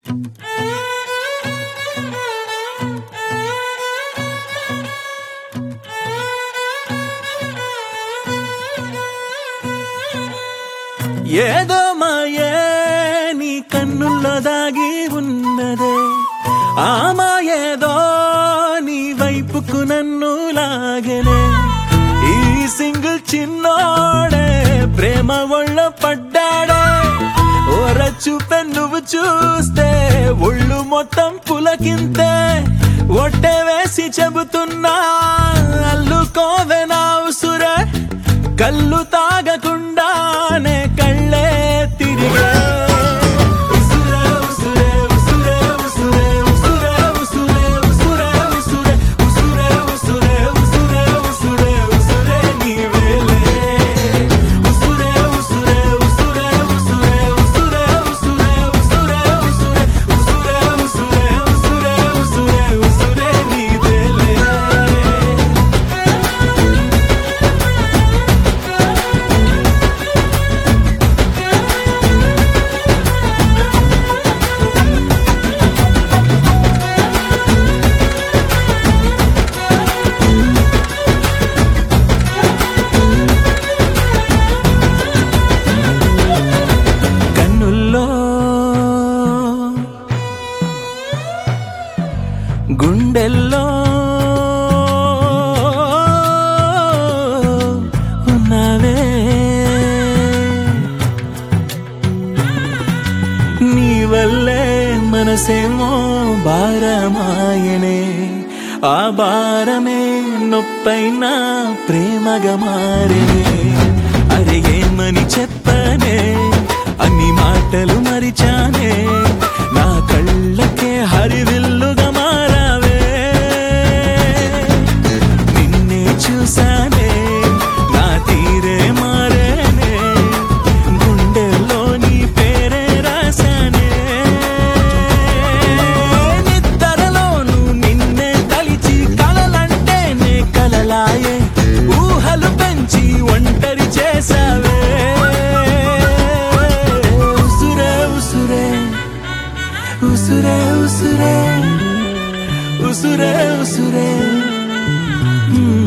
ఏదో మాయే నీ కన్నుల్లో దాగి ఉన్నదే ఆ మాయేదో నీ వైపుకు నన్ను లాగనే ఈ సింగిల్ చిన్నోడే ప్రేమ ఒళ్ళ పడ్డాడే ఓర చూపే నువ్వు చూస్తే ఒళ్ళు మొత్తం పులకింతే ఒట్టే వేసి చెబుతున్నా అల్లుకోవే నా ఉసురే కళ్ళు తాగకుండానే కళ్ళే తిరిగే ఉసురే, ఉసురే, ఉసురే, ఉసురే, ఉసురే, ఉసురే, ఉసురే, ఉసురే, ఉసురే, ఉసురే, ఉసురే, ఉసురే, ఉసురే నీవేలే. ఉసురే, ఉసురే, ఉసురే, ఉసురే, ఉసురే, ఉసురే, ఉసురే, ఉసురే, ఉసురే, ఉసురే, ఉసురే, ఉసురే, ఉసురే నీవేలే. కన్నుల్లో గుండెల్లో ఉన్నావే నీ వల్లే మనసేమో భారమాయనే ఆ భారమే నొప్పైనా ప్రేమగా మారేనే అరే ఏమని చెప్పనే అన్ని మాటలు మరిచానే నా కళ్ళకే హరివిల్లుగా మారావే నిన్నే చూసానే నా తీరే మారేనే గుండెల్లో నీ పేరే రాశానే నిద్రలోను నిన్నే తలిచి కలలంటేనే కలలాయే ఊహలు పెంచి ఒంటరి చేసావే ఉసురే ఉసురే ఉసురే ఉసురే ఉసురే ఉసురే మ్మ్.